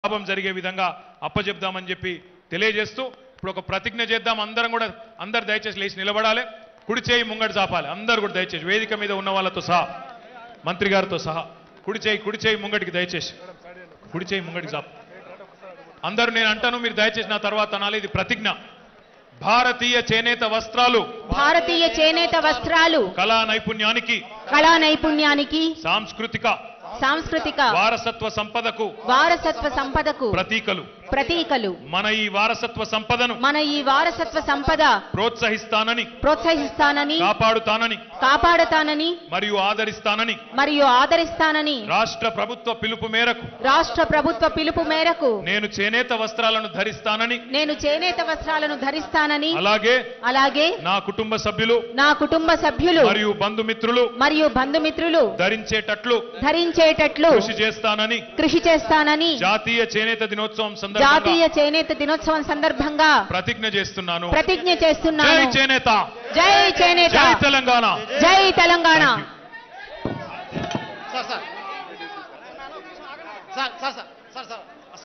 లాభం జరిగే విధంగా అప్పచెప్దామని చెప్పి తెలియజేస్తూ ఇప్పుడు ఒక ప్రతిజ్ఞ చేద్దాం అందరం కూడా అందరు దయచేసి లేచి నిలబడాలి కుడి చేయి ముంగడు చాపాలి అందరు కూడా దయచేసి వేదిక మీద ఉన్న వాళ్ళతో సహా మంత్రి గారితో సహా కుడి చేయి కుడి చేయి ముంగడికి దయచేసి కుడి చేయి ముంగడికి చాపు అందరూ నేను అంటాను మీరు దయచేసి నా తర్వాత అనాలి ఇది ప్రతిజ్ఞ భారతీయ చేనేత వస్త్రాలు భారతీయ చేనేత వస్త్రాలు కళా నైపుణ్యానికి కళా నైపుణ్యానికి సాంస్కృతిక సాంస్కృతిక వారసత్వ సంపదకు వారసత్వ సంపదకు ప్రతీకలు ప్రతీకలు మన ఈ వారసత్వ సంపదను మన ఈ వారసత్వ సంపద ప్రోత్సహిస్తానని ప్రోత్సహిస్తానని కాపాడుతానని కాపాడుతానని మరియు ఆదరిస్తానని మరియు ఆదరిస్తానని రాష్ట్ర ప్రభుత్వ పిలుపు మేరకు రాష్ట్ర ప్రభుత్వ పిలుపు మేరకు నేను చేనేత వస్త్రాలను ధరిస్తానని నేను చేనేత వస్త్రాలను ధరిస్తానని అలాగే అలాగే నా కుటుంబ సభ్యులు నా కుటుంబ సభ్యులు మరియు బంధుమిత్రులు మరియు బంధుమిత్రులు ధరించేటట్లు ధరించేటట్లు కృషి చేస్తానని కృషి చేస్తానని జాతీయ చేనేత దినోత్సవం సందర్భంగా జాతీయ చేనేత దినోత్సవం సందర్భంగా ప్రతిజ్ఞ చేస్తున్నాను ప్రతిజ్ఞ జై చేస్తున్నాను చేనేత జై చేనేత జై తెలంగాణ జై Telangana Thank you. Sir sir sir sir sir